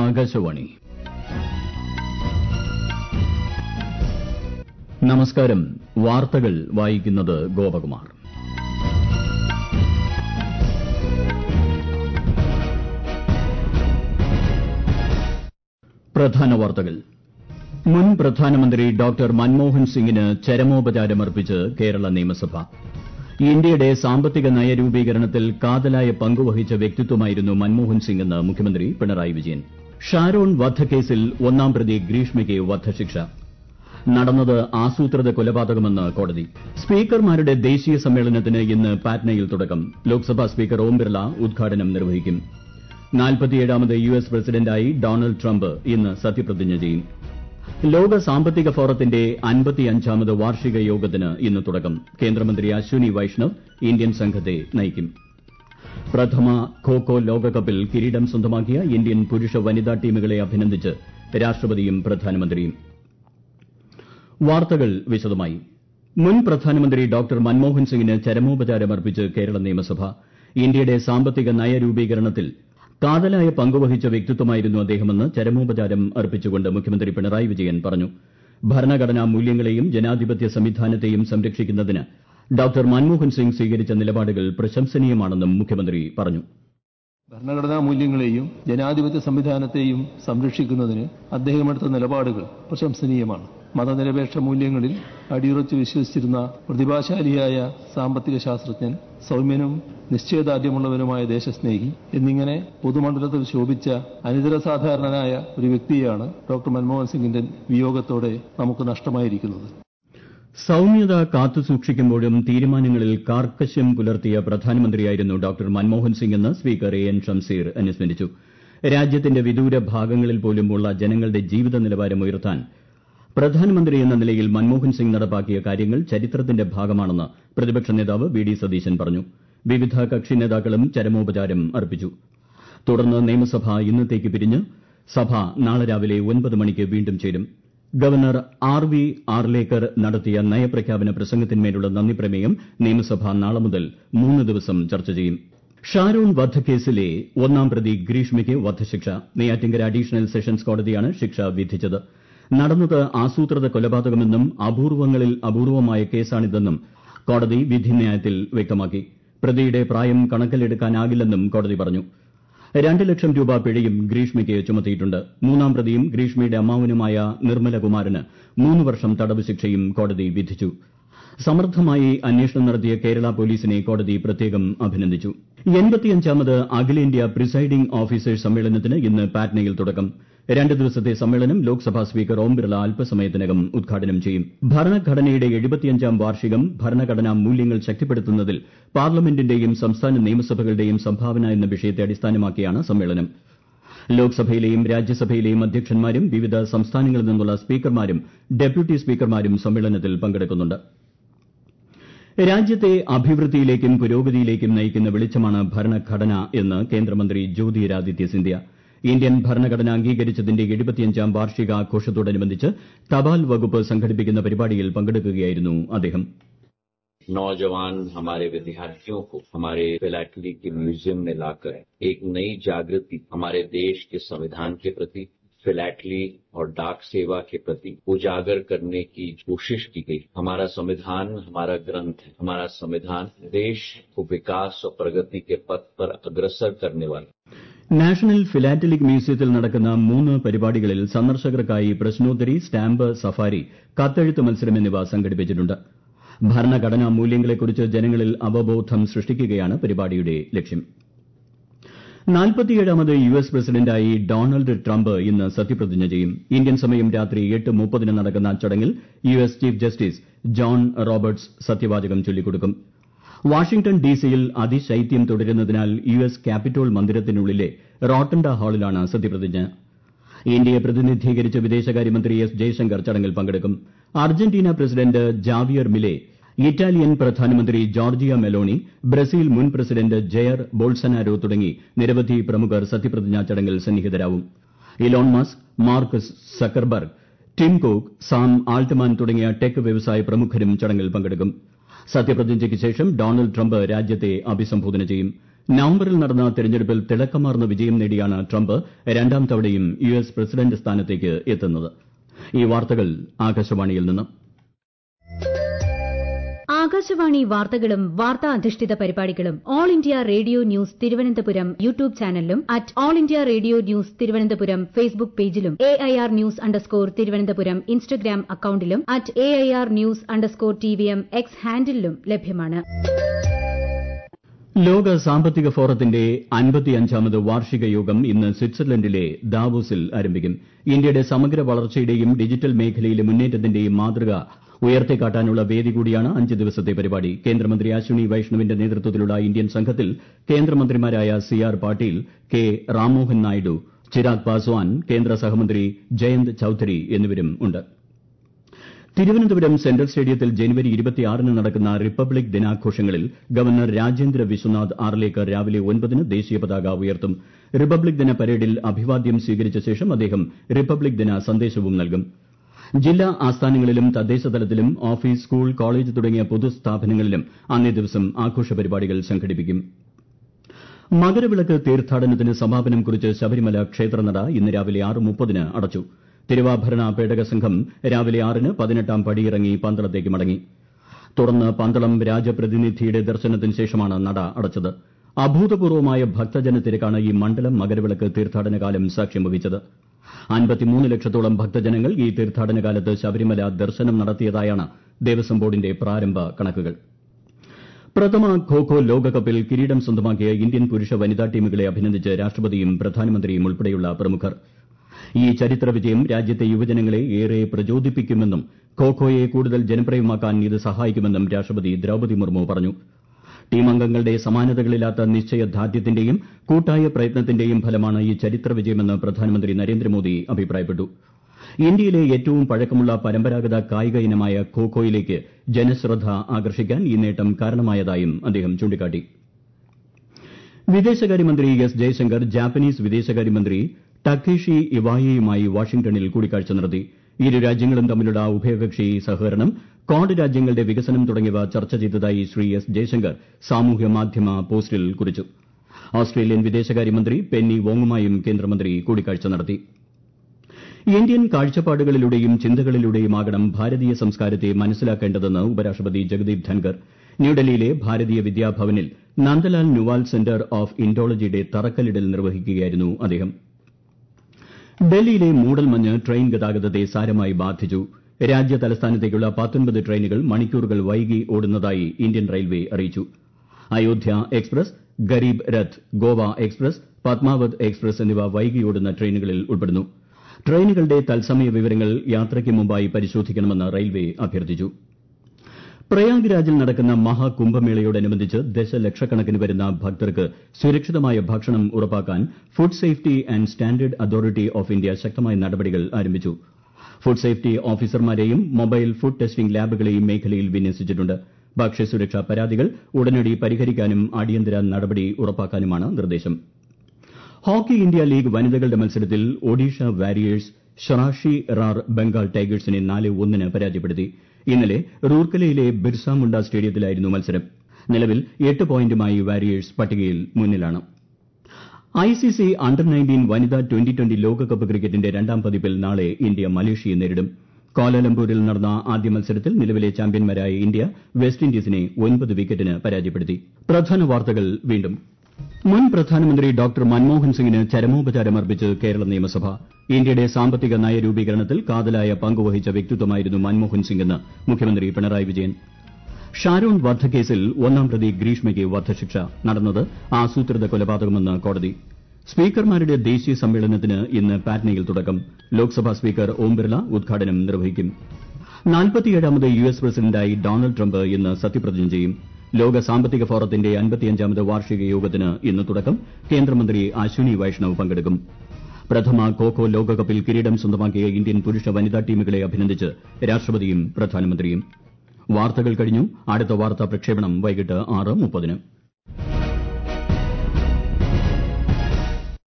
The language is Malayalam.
ആകാശവാണി നമസ്കാരം വാർത്തകൾ വായിക്കുന്നത് ഗോപകുമാർ പ്രധാന വാർത്തകൾ മുൻ പ്രധാനമന്ത്രി ഡോക്ടർ മൻമോഹൻ സിംഗിന് ചരമോപചാരമർപ്പിച്ച് കേരള നിയമസഭ ഇന്ത്യയുടെ സാമ്പത്തിക നയരൂപീകരണത്തിൽ കാതലായ പങ്കുവഹിച്ച വ്യക്തിത്വമായിരുന്നു മൻമോഹൻ സിംഗെന്ന് മുഖ്യമന്ത്രി പിണറായി വിജയൻ ഷാരോൺ വധക്കേസിൽ ഒന്നാം പ്രതി ഗ്രീഷ്മയ്ക്ക് വധശിക്ഷ നടന്നത് ആസൂത്രിത കൊലപാതകമെന്ന് കോടതി സ്പീക്കർമാരുടെ ദേശീയ സമ്മേളനത്തിന് ഇന്ന് പാറ്റ്നയിൽ തുടക്കം ലോക്സഭാ സ്പീക്കർ ഓം ബിർള ഉദ്ഘാടനം നിർവഹിക്കും നാൽപ്പത്തിയേഴാമത് യു എസ് പ്രസിഡന്റായി ഡൊണാൾഡ് ട്രംപ് ഇന്ന് സത്യപ്രതിജ്ഞ ചെയ്യും ലോക സാമ്പത്തിക ഫോറത്തിന്റെ അൻപത്തിയഞ്ചാമത് വാർഷിക യോഗത്തിന് ഇന്ന് തുടക്കം കേന്ദ്രമന്ത്രി അശ്വനി വൈഷ്ണവ് ഇന്ത്യൻ സംഘത്തെ നയിക്കും പ്രഥമ ഖോ ഖോ ലോകകപ്പിൽ കിരീടം സ്വന്തമാക്കിയ ഇന്ത്യൻ പുരുഷ വനിതാ ടീമുകളെ അഭിനന്ദിച്ച് രാഷ്ട്രപതിയും പ്രധാനമന്ത്രിയും വാർത്തകൾ വിശദമായി മുൻ പ്രധാനമന്ത്രി ഡോക്ടർ മൻമോഹൻ സിംഗിന് ചരമോപചാരമർപ്പിച്ച് കേരള നിയമസഭ ഇന്ത്യയുടെ സാമ്പത്തിക നയരൂപീകരണത്തിൽ കാതലായ പങ്കുവഹിച്ച വ്യക്തിത്വമായിരുന്നു അദ്ദേഹമെന്ന് ചരമോപചാരം അർപ്പിച്ചുകൊണ്ട് മുഖ്യമന്ത്രി പിണറായി വിജയൻ പറഞ്ഞു ഭരണഘടനാ മൂല്യങ്ങളെയും ജനാധിപത്യ സംവിധാനത്തെയും സംരക്ഷിക്കുന്നതിന് ഡോക്ടർ മൻമോഹൻ സിംഗ് സ്വീകരിച്ച നിലപാടുകൾ പ്രശംസനീയമാണെന്നും മുഖ്യമന്ത്രി പറഞ്ഞു ഭരണഘടനാ മൂല്യങ്ങളെയും ജനാധിപത്യ സംവിധാനത്തെയും സംരക്ഷിക്കുന്നതിന് അദ്ദേഹമെടുത്ത നിലപാടുകൾ പ്രശംസനീയമാണ് മതനിരപേക്ഷ മൂല്യങ്ങളിൽ അടിയുറച്ച് വിശ്വസിച്ചിരുന്ന പ്രതിഭാശാലിയായ സാമ്പത്തിക ശാസ്ത്രജ്ഞൻ സൌമ്യനും നിശ്ചയദാർഢ്യമുള്ളവനുമായ ദേശസ്നേഹി എന്നിങ്ങനെ പൊതുമണ്ഡലത്തിൽ ശോഭിച്ച അനിതരസാധാരണനായ ഒരു വ്യക്തിയാണ് ഡോക്ടർ മൻമോഹൻ സിംഗിന്റെ വിയോഗത്തോടെ നമുക്ക് നഷ്ടമായിരിക്കുന്നത് സൌമ്യത കാത്തുസൂക്ഷിക്കുമ്പോഴും തീരുമാനങ്ങളിൽ കാർക്കശ്യം പുലർത്തിയ പ്രധാനമന്ത്രിയായിരുന്നു ഡോക്ടർ മൻമോഹൻ സിംഗ് എന്ന് സ്പീക്കർ എ എൻ ഷംസീർ അനുസ്മരിച്ചു രാജ്യത്തിന്റെ വിദൂര ഭാഗങ്ങളിൽ പോലും ഉള്ള ജനങ്ങളുടെ ജീവിത നിലവാരം ഉയർത്താൻ പ്രധാനമന്ത്രി എന്ന നിലയിൽ മൻമോഹൻ സിംഗ് നടപ്പാക്കിയ കാര്യങ്ങൾ ചരിത്രത്തിന്റെ ഭാഗമാണെന്ന് പ്രതിപക്ഷ നേതാവ് വി ഡി സതീശൻ പറഞ്ഞു വിവിധ കക്ഷി നേതാക്കളും ചരമോപചാരം അർപ്പിച്ചു തുടർന്ന് നിയമസഭ ഇന്നത്തേക്ക് പിരിഞ്ഞ് സഭ നാളെ രാവിലെ ഒൻപത് മണിക്ക് വീണ്ടും ചേരും ഗവർണർ ആർ വി ആർലേക്കർ നടത്തിയ നയപ്രഖ്യാപന പ്രസംഗത്തിന്മേലുള്ള നന്ദിപ്രമേയം നിയമസഭ നാളെ മുതൽ മൂന്ന് ദിവസം ചർച്ച ചെയ്യും ഷാരോൺ വധക്കേസിലെ ഒന്നാം പ്രതി ഗ്രീഷ്മയ്ക്ക് വധശിക്ഷ നെയ്യാറ്റിങ്കര അഡീഷണൽ സെഷൻസ് കോടതിയാണ് ശിക്ഷ വിധിച്ചത് നടന്നത് ആസൂത്രിത കൊലപാതകമെന്നും അപൂർവങ്ങളിൽ അപൂർവമായ കേസാണിതെന്നും കോടതി വിധിന്യായത്തിൽ വ്യക്തമാക്കി പ്രതിയുടെ പ്രായം കണക്കിലെടുക്കാനാകില്ലെന്നും കോടതി പറഞ്ഞു രണ്ട് ലക്ഷം രൂപ പിഴയും ഗ്രീഷ്മയ്ക്ക് ചുമത്തിയിട്ടുണ്ട് മൂന്നാം പ്രതിയും ഗ്രീഷ്മയുടെ അമ്മാവനുമായ നിർമ്മലകുമാരന് മൂന്ന് വർഷം തടവ് ശിക്ഷയും കോടതി വിധിച്ചു സമർത്ഥമായി അന്വേഷണം നടത്തിയ കേരള പോലീസിനെ കോടതി പ്രത്യേകം അഭിനന്ദിച്ചു എൺപത്തിയഞ്ചാമത് അഖിലേന്ത്യാ പ്രിസൈഡിംഗ് ഓഫീസേഴ്സ് സമ്മേളനത്തിന് ഇന്ന് പാറ്റ്നയിൽ തുടക്കം രണ്ട് ദിവസത്തെ സമ്മേളനം ലോക്സഭാ സ്പീക്കർ ഓം ബിർള അല്പസമയത്തിനകം ഉദ്ഘാടനം ചെയ്യും ഭരണഘടനയുടെ എഴുപത്തിയഞ്ചാം വാർഷികം ഭരണഘടനാ മൂല്യങ്ങൾ ശക്തിപ്പെടുത്തുന്നതിൽ പാർലമെന്റിന്റെയും സംസ്ഥാന നിയമസഭകളുടെയും സംഭാവന എന്ന വിഷയത്തെ അടിസ്ഥാനമാക്കിയാണ് സമ്മേളനം ലോക്സഭയിലെയും രാജ്യസഭയിലെയും അധ്യക്ഷന്മാരും വിവിധ സംസ്ഥാനങ്ങളിൽ നിന്നുള്ള സ്പീക്കർമാരും ഡെപ്യൂട്ടി സ്പീക്കർമാരും സമ്മേളനത്തിൽ പങ്കെടുക്കുന്നുണ്ട് രാജ്യത്തെ അഭിവൃദ്ധിയിലേക്കും പുരോഗതിയിലേക്കും നയിക്കുന്ന വെളിച്ചമാണ് ഭരണഘടന എന്ന് കേന്ദ്രമന്ത്രി ജ്യോതിരാദിത്യ സിന്ധ്യ ഇന്ത്യൻ ഭരണഘടന അംഗീകരിച്ചതിന്റെ എഴുപത്തിയഞ്ചാം വാർഷികാഘോഷത്തോടനുബന്ധിച്ച് തപാൽ വകുപ്പ് സംഘടിപ്പിക്കുന്ന പരിപാടിയിൽ പങ്കെടുക്കുകയായിരുന്നു അദ്ദേഹം नौजवान हमारे विद्यार्थियों को हमारे फिलैटली के म्यूजियम में लाकर एक नई जागृति हमारे देश के संविधान के प्रति फिलैटली और डाक सेवा के प्रति उजागर करने की कोशिश की गई हमारा संविधान हमारा ग्रंथ है हमारा संविधान देश को विकास और प्रगति के पथ पर अग्रसर करने वाला നാഷണൽ ഫിലാറ്റലിക് മ്യൂസിയത്തിൽ നടക്കുന്ന മൂന്ന് പരിപാടികളിൽ സന്ദർശകർക്കായി പ്രശ്നോത്തരി സ്റ്റാമ്പ് സഫാരി കത്തെഴുത്ത് മത്സരം എന്നിവ സംഘടിപ്പിച്ചിട്ടുണ്ട് ഭരണഘടനാ മൂല്യങ്ങളെക്കുറിച്ച് ജനങ്ങളിൽ അവബോധം സൃഷ്ടിക്കുകയാണ് പരിപാടിയുടെ ലക്ഷ്യം നാൽപ്പത്തിയേഴാമത് യു എസ് പ്രസിഡന്റായി ഡൊണാൾഡ് ട്രംപ് ഇന്ന് സത്യപ്രതിജ്ഞ ചെയ്യും ഇന്ത്യൻ സമയം രാത്രി എട്ട് മുപ്പതിന് നടക്കുന്ന ചടങ്ങിൽ U S chief justice John Roberts സത്യവാചകം ചൊല്ലിക്കൊടുക്കും വാഷിംഗ്ടൺ ഡിസിയിൽ അതിശൈത്യം തുടരുന്നതിനാൽ യു എസ് ക്യാപിറ്റോൾ മന്ദിരത്തിനുള്ളിലെ റോട്ടണ്ട ഹാളിലാണ് സത്യപ്രതിജ്ഞ ഇന്ത്യയെ പ്രതിനിധീകരിച്ച് വിദേശകാര്യമന്ത്രി എസ് ജയശങ്കർ ചടങ്ങിൽ പങ്കെടുക്കും Argentina president Javier Milei Italian പ്രധാനമന്ത്രി ജോർജിയ മെലോണി ബ്രസീൽ മുൻ പ്രസിഡന്റ് ജയർ ബോൾസനാരോ തുടങ്ങി നിരവധി പ്രമുഖർ സത്യപ്രതിജ്ഞാ ചടങ്ങിൽ സന്നിഹിതരാവും Elon Musk Mark Zuckerberg Tim Cook Sam Altman തുടങ്ങിയ ടെക് വ്യവസായ പ്രമുഖരും ചടങ്ങിൽ പങ്കെടുക്കും സത്യപ്രതിജ്ഞയ്ക്ക് ശേഷം ഡൊണാൾഡ് ട്രംപ് രാജ്യത്തെ അഭിസംബോധന ചെയ്യും നവംബറിൽ നടന്ന തെരഞ്ഞെടുപ്പിൽ തിളക്കമാർന്ന വിജയം നേടിയാണ് ട്രംപ് രണ്ടാം തവണയും യു എസ് പ്രസിഡന്റ് സ്ഥാനത്തേക്ക് എത്തുന്നത് ഈ വാർത്തകൾ ആകാശവാണിയിൽ നിന്ന് ആകാശവാണി വാർത്തകളും വാർത്താ അധിഷ്ഠിത പരിപാടികളും all India radio news Thiruvananthapuram YouTube ചാനലിലും at all India radio news Thiruvananthapuram Facebook പേജിലും A I R news underscore Thiruvananthapuram Instagram അക്കൌണ്ടിലും at A I R news underscore T V M X ഹാൻഡിലും ലഭ്യമാണ് ലോക സാമ്പത്തിക ഫോറത്തിന്റെ അൻപത്തിയഞ്ചാമത് വാർഷിക യോഗം ഇന്ന് സ്വിറ്റ്സർലൻഡിലെ ദാവോസിൽ ആരംഭിക്കും ഇന്ത്യയുടെ സമഗ്ര വളർച്ചയുടെയും ഡിജിറ്റൽ മേഖലയിലെ മുന്നേറ്റത്തിന്റെയും മാതൃക ഉയർത്തിക്കാട്ടാനുള്ള വേദി കൂടിയാണ് അഞ്ച് ദിവസത്തെ പരിപാടി കേന്ദ്രമന്ത്രി അശ്വിനി വൈഷ്ണവിന്റെ നേതൃത്വത്തിലുള്ള ഇന്ത്യൻ സംഘത്തിൽ കേന്ദ്രമന്ത്രിമാരായ C R Patil K Rammohan Naidu Chirag Paswan കേന്ദ്ര സഹമന്ത്രി ജയന്ത് ചൌധരി എന്നിവരും ഉണ്ട് തിരുവനന്തപുരം സെൻട്രൽ സ്റ്റേഡിയത്തിൽ ജനുവരി ന് നടക്കുന്ന റിപ്പബ്ലിക് ദിനാഘോഷങ്ങളിൽ ഗവർണർ രാജേന്ദ്ര വിശ്വനാഥ് ആർലേക്കർ രാവിലെ ഒൻപതിന് ദേശീയ പതാക ഉയർത്തും റിപ്പബ്ലിക് ദിന പരേഡിൽ അഭിവാദ്യം സ്വീകരിച്ച ശേഷം അദ്ദേഹം റിപ്പബ്ലിക് ദിന സന്ദേശവും നൽകും ജില്ലാ ആസ്ഥാനങ്ങളിലും തദ്ദേശ തലത്തിലും ഓഫീസ് സ്കൂൾ കോളേജ് തുടങ്ങിയ പൊതുസ്ഥാപനങ്ങളിലും അന്നേ ദിവസം ആഘോഷ പരിപാടികൾ സംഘടിപ്പിക്കും മകരവിളക്ക് തീർത്ഥാടനത്തിന് സമാപനം കുറിച്ച് ശബരിമല ക്ഷേത്രനട ഇന്ന് രാവിലെ ആറ് മുപ്പതിന് അടച്ചു തിരുവാഭരണ പേടക സംഘം രാവിലെ ആറിന് പതിനെട്ടാം പടിയിറങ്ങി പന്തളത്തേക്ക് മടങ്ങി തുടർന്ന് പന്തളം രാജപ്രതിനിധിയുടെ ദർശനത്തിന് ശേഷമാണ് നട അടച്ചത് അഭൂതപൂർവമായ ഭക്തജന തിരക്കാണ് ഈ മണ്ഡലം മകരവിളക്ക് തീർത്ഥാടന കാലം സാക്ഷ്യം വഹിച്ചത് അൻപത്തിമൂന്ന് ലക്ഷത്തോളം ഭക്തജനങ്ങൾ ഈ തീർത്ഥാടന കാലത്ത് ശബരിമല ദർശനം നടത്തിയതായാണ് ദേവസ്വം ബോർഡിന്റെ പ്രാരംഭ കണക്കുകൾ പ്രഥമ ഖോ ഖോ ലോകകപ്പിൽ കിരീടം സ്വന്തമാക്കിയ ഇന്ത്യൻ പുരുഷ വനിതാ ടീമുകളെ അഭിനന്ദിച്ച് രാഷ്ട്രപതിയും പ്രധാനമന്ത്രിയും ഉൾപ്പെടെയുള്ള പ്രമുഖർ ഈ ചരിത്ര വിജയം രാജ്യത്തെ യുവജനങ്ങളെ ഏറെ പ്രചോദിപ്പിക്കുമെന്നും ഖോ ഖോയെ കൂടുതൽ ജനപ്രിയമാക്കാൻ ഇത് സഹായിക്കുമെന്നും രാഷ്ട്രപതി ദ്രൌപദി മുർമു പറഞ്ഞു ടീമംഗങ്ങളുടെ സമാനതകളില്ലാത്ത നിശ്ചയദാർഢ്യത്തിന്റെയും കൂട്ടായ പ്രയത്നത്തിന്റെയും ഫലമാണ് ഈ ചരിത്ര വിജയമെന്ന് പ്രധാനമന്ത്രി നരേന്ദ്രമോദി അഭിപ്രായപ്പെട്ടു ഇന്ത്യയിലെ ഏറ്റവും പഴക്കമുള്ള പരമ്പരാഗത കായിക ഇനമായ ഖോ ഖോയിലേക്ക് ജനശ്രദ്ധ ആകർഷിക്കാൻ ഈ നേട്ടം കാരണമായതായും അദ്ദേഹം ചൂണ്ടിക്കാട്ടി വിദേശകാര്യമന്ത്രി എസ് ജയശങ്കർ ജാപ്പനീസ് വിദേശകാര്യമന്ത്രി ടക്കേഷി ഇവായയുമായി വാഷിംഗ്ടണിൽ കൂടിക്കാഴ്ച നടത്തി ഇരു രാജ്യങ്ങളും തമ്മിലുള്ള ഉഭയകക്ഷി സഹകരണം ക്വാഡ് രാജ്യങ്ങളുടെ വികസനം തുടങ്ങിയവ ചർച്ച ചെയ്തതായി ശ്രീ എസ് ജയശങ്കർ സാമൂഹ്യ മാധ്യമ പോസ്റ്റിൽ കുറിച്ചു ഓസ്ട്രേലിയൻ വിദേശകാര്യമന്ത്രി പെന്നി വോങ്ങുമായും കേന്ദ്രമന്ത്രി കൂടിക്കാഴ്ച നടത്തി ഇന്ത്യൻ കാഴ്ചപ്പാടുകളിലൂടെയും ചിന്തകളിലൂടെയുമാകണം ഭാരതീയ സംസ്കാരത്തെ മനസ്സിലാക്കേണ്ടതെന്ന് ഉപരാഷ്ട്രപതി ജഗദീപ് ധൻകർ ന്യൂഡൽഹിയിലെ ഭാരതീയ വിദ്യാഭവനിൽ നന്ദലാൽ നുവാൽ സെന്റർ ഓഫ് ഇൻഡോളജിയുടെ തറക്കല്ലിടൽ നിർവഹിക്കുകയായിരുന്നു അദ്ദേഹം ഡൽഹിയിലെ മൂടൽമഞ്ഞ് ട്രെയിൻ ഗതാഗതത്തെ സാരമായി ബാധിച്ചു രാജ്യ തലസ്ഥാനത്തേക്കുള്ള പത്തൊൻപത് ട്രെയിനുകൾ മണിക്കൂറുകൾ വൈകി ഓടുന്നതായി ഇന്ത്യൻ റെയിൽവേ അറിയിച്ചു Ayodhya express Garib Rath Goa express Padmavat express എന്നിവ വൈകി ഓടുന്ന ട്രെയിനുകളിൽ ഉൾപ്പെടുന്നു ട്രെയിനുകളുടെ തത്സമയ വിവരങ്ങൾ യാത്രയ്ക്ക് മുമ്പായി പരിശോധിക്കണമെന്ന് റെയിൽവേ അഭ്യർത്ഥിച്ചു പ്രയാഗ്രാജിൽ നടക്കുന്ന മഹാകുംഭമേളയോടനുബന്ധിച്ച് ദശലക്ഷക്കണക്കിന് വരുന്ന ഭക്തർക്ക് സുരക്ഷിതമായ ഭക്ഷണം ഉറപ്പാക്കാൻ food safety and standard authority of India ശക്തമായ നടപടികൾ ആരംഭിച്ചു ഫുഡ് സേഫ്റ്റി ഓഫീസർമാരെയും മൊബൈൽ ഫുഡ് ടെസ്റ്റിംഗ് ലാബുകളെയും മേഖലയിൽ വിന്യസിച്ചിട്ടുണ്ട് ഭക്ഷ്യസുരക്ഷാ പരാതികൾ ഉടനടി പരിഹരിക്കാനും അടിയന്തര നടപടി ഉറപ്പാക്കാനുമാണ് നിർദ്ദേശം ഹോക്കി ഇന്ത്യ ലീഗ് വനിതകളുടെ മത്സരത്തിൽ ഒഡീഷ വാരിയേഴ്സ് ഷറാഷി റാർ ബംഗാൾ ടൈഗേഴ്സിനെ നാല് ഒന്നിന് പരാജയപ്പെടുത്തി ഇന്നലെ റൂർക്കലയിലെ ബിർസ മുണ്ട സ്റ്റേഡിയത്തിലായിരുന്നു മത്സരം നിലവിൽ എട്ട് പോയിന്റുമായി വാരിയേഴ്സ് പട്ടികയിൽ മുന്നിലാണ് ഐസിസി അണ്ടർ നയൻറ്റീൻ വനിതാ ട്വന്റി ട്വന്റി ലോകകപ്പ് ക്രിക്കറ്റിന്റെ രണ്ടാം പതിപ്പിൽ നാളെ ഇന്ത്യ മലേഷ്യയെ നേരിടും കോലാലംപൂരിൽ നടന്ന ആദ്യ മത്സരത്തിൽ നിലവിലെ ചാമ്പ്യന്മാരായ ഇന്ത്യ വെസ്റ്റ് ഇൻഡീസിനെ ഒൻപത് വിക്കറ്റിന് പരാജയപ്പെടുത്തി പ്രധാന വാർത്തകൾ വീണ്ടും മുൻ പ്രധാനമന്ത്രി ഡോക്ടർ മൻമോഹൻ സിംഗിന് ചരമോപചാരമർപ്പിച്ച് കേരള നിയമസഭ ഇന്ത്യയുടെ സാമ്പത്തിക നയരൂപീകരണത്തിൽ കാതലായ പങ്കുവഹിച്ച വ്യക്തിത്വമായിരുന്നു മൻമോഹൻ സിംഗെന്ന് മുഖ്യമന്ത്രി പിണറായി വിജയൻ ഷാരോൺ വധക്കേസിൽ ഒന്നാം പ്രതി ഗ്രീഷ്മയ്ക്ക് വധശിക്ഷ നടന്നത് ആസൂത്രിത കൊലപാതകമെന്ന് കോടതി സ്പീക്കർമാരുടെ ദേശീയ സമ്മേളനത്തിന് ഇന്ന് പാറ്റ്നയിൽ തുടക്കം ലോക്സഭാ സ്പീക്കർ ഓം ബിർള ഉദ്ഘാടനം നിർവഹിക്കും നാൽപ്പത്തിയേഴാമത് യു എസ് പ്രസിഡന്റായി ഡൊണാൾഡ് ട്രംപ് ഇന്ന് സത്യപ്രതിജ്ഞ ചെയ്യും ലോക സാമ്പത്തിക ഫോറത്തിന്റെ അൻപത്തിയഞ്ചാമത് വാർഷിക യോഗത്തിന് ഇന്ന് തുടക്കം കേന്ദ്രമന്ത്രി അശ്വിനി വൈഷ്ണവ് പങ്കെടുക്കും പ്രഥമ ഖോ ഖോ ലോകകപ്പിൽ കിരീടം സ്വന്തമാക്കിയ ഇന്ത്യൻ പുരുഷ വനിതാ ടീമുകളെ അഭിനന്ദിച്ച് രാഷ്ട്രപതിയും പ്രധാനമന്ത്രിയും വാർത്തകൾ കഴിഞ്ഞു അടുത്ത വാർത്താ പ്രക്ഷേപണം വൈകിട്ട് ആറ് മുപ്പതിന്